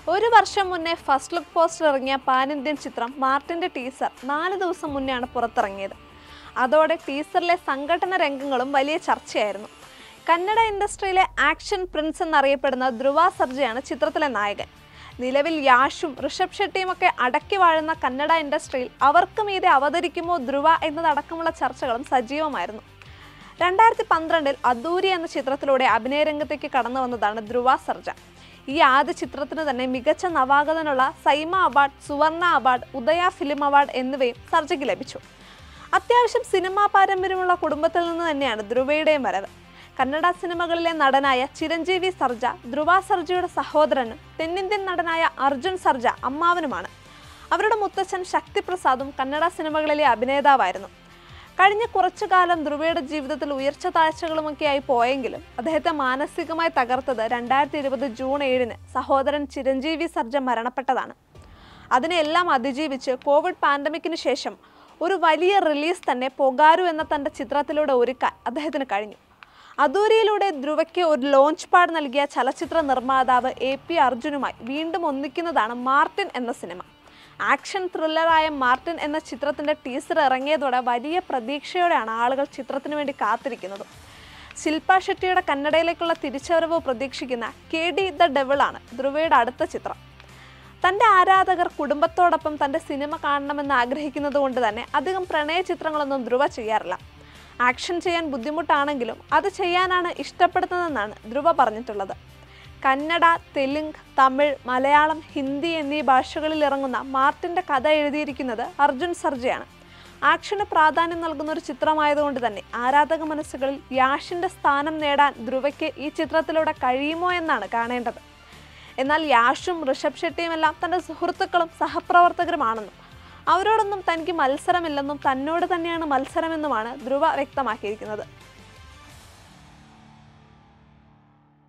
ഒരു വർഷം മുന്നേ ഫസ്റ്റ് ലുക്ക് പോസ്റ്റർ ഇറങ്ങിയ പാൻ ഇന്ത്യൻ ചിത്രം മാർട്ടിന്റെ ടീസർ നാല് ദിവസം മുന്നെയാണ് പുറത്തിറങ്ങിയത് അതോടെ ടീസറിലെ സംഘടന രംഗങ്ങളും വലിയ ചർച്ചയായിരുന്നു കന്നഡ ഇൻഡസ്ട്രിയിലെ ആക്ഷൻ പ്രിൻസ് എന്നറിയപ്പെടുന്ന ധ്രുവ സർജയാണ് ചിത്രത്തിലെ നായകൻ നിലവിൽ യാഷും ഋഷഭ് ഷെട്ടിയും ഒക്കെ അടക്കി വാഴുന്ന കന്നഡ ഇൻഡസ്ട്രിയിൽ അവർക്ക് മീതെ അവതരിക്കുമോ ധ്രുവ എന്നതടക്കമുള്ള ചർച്ചകളും സജീവമായിരുന്നു രണ്ടായിരത്തി പന്ത്രണ്ടിൽ അദൂരി എന്ന ചിത്രത്തിലൂടെ അഭിനയ രംഗത്തേക്ക് കടന്നു വന്നതാണ് ധ്രുവ സർജ ഈ ആദ്യ ചിത്രത്തിന് തന്നെ മികച്ച നവാഗതനുള്ള SIIMA award Suvarna award Udaya film award എന്നിവയും സർജയ്ക്ക് ലഭിച്ചു അത്യാവശ്യം സിനിമാ പാരമ്പര്യമുള്ള കുടുംബത്തിൽ നിന്ന് തന്നെയാണ് ധ്രുവയുടെയും വരവ് കന്നഡ സിനിമകളിലെ നടനായ ചിരഞ്ജീവി സർജ ധ്രുവ സർജയുടെ സഹോദരനും തെന്നിന്ത്യൻ നടനായ അർജുൻ സർജ അമ്മാവനുമാണ് അവരുടെ മുത്തച്ഛൻ ശക്തിപ്രസാദും കന്നഡ സിനിമകളിലെ അഭിനേതാവായിരുന്നു കഴിഞ്ഞ കുറച്ചു കാലം ധ്രുവയുടെ ജീവിതത്തിൽ ഉയർച്ച താഴ്ചകളുമൊക്കെയായി പോയെങ്കിലും അദ്ദേഹത്തെ മാനസികമായി തകർത്തത് രണ്ടായിരത്തി ഇരുപത് ജൂൺ ഏഴിന് സഹോദരൻ ചിരഞ്ജീവി സർജ മരണപ്പെട്ടതാണ് അതിനെല്ലാം അതിജീവിച്ച് കോവിഡ് പാൻഡമിക്കിന് ശേഷം ഒരു വലിയ റിലീസ് തന്നെ പൊഗാരു എന്ന തൻ്റെ ചിത്രത്തിലൂടെ ഒരുക്കാൻ അദ്ദേഹത്തിന് കഴിഞ്ഞു അദൂരിയിലൂടെ ധ്രുവയ്ക്ക് ഒരു ലോഞ്ച് പാഡ് നൽകിയ ചലച്ചിത്ര നിർമ്മാതാവ് എ പി അർജുനുമായി വീണ്ടും ഒന്നിക്കുന്നതാണ് മാർട്ടിൻ എന്ന സിനിമ ആക്ഷൻ ത്രില്ലറായ മാർട്ടിൻ എന്ന ചിത്രത്തിൻ്റെ ടീസർ ഇറങ്ങിയതോടെ വലിയ പ്രതീക്ഷയോടെയാണ് ആളുകൾ ചിത്രത്തിനു വേണ്ടി കാത്തിരിക്കുന്നത് ശില്പ ഷെട്ടിയുടെ കന്നഡയിലേക്കുള്ള തിരിച്ചുവരവ് പ്രതീക്ഷിക്കുന്ന കെ ഡി ദ ഡെവിളാണ് ധ്രുവയുടെ അടുത്ത ചിത്രം തൻ്റെ ആരാധകർ കുടുംബത്തോടൊപ്പം തൻ്റെ സിനിമ കാണണമെന്ന് ആഗ്രഹിക്കുന്നത് കൊണ്ട് തന്നെ അധികം പ്രണയ ചിത്രങ്ങളൊന്നും ധ്രുവ ചെയ്യാറില്ല ആക്ഷൻ ചെയ്യാൻ ബുദ്ധിമുട്ടാണെങ്കിലും അത് ചെയ്യാനാണ് ഇഷ്ടപ്പെടുന്നതെന്നാണ് ധ്രുവ പറഞ്ഞിട്ടുള്ളത് കന്നഡ തെലുങ്ക് തമിഴ് മലയാളം ഹിന്ദി എന്നീ ഭാഷകളിൽ ഇറങ്ങുന്ന മാർട്ടിൻ്റെ കഥ എഴുതിയിരിക്കുന്നത് അർജുൻ സർജയാണ് ആക്ഷന് പ്രാധാന്യം നൽകുന്ന ഒരു ചിത്രമായതുകൊണ്ട് തന്നെ ആരാധക മനസ്സുകളിൽ യാഷിൻ്റെ സ്ഥാനം നേടാൻ ധ്രുവയ്ക്ക് ഈ ചിത്രത്തിലൂടെ കഴിയുമോ എന്നാണ് കാണേണ്ടത് എന്നാൽ യാഷും ഋഷഭ് ഷെട്ടിയുമെല്ലാം തൻ്റെ സുഹൃത്തുക്കളും സഹപ്രവർത്തകരുമാണെന്നും അവരോടൊന്നും തനിക്ക് മത്സരമില്ലെന്നും തന്നോട് തന്നെയാണ് മത്സരമെന്നുമാണ് ധ്രുവ വ്യക്തമാക്കിയിരിക്കുന്നത്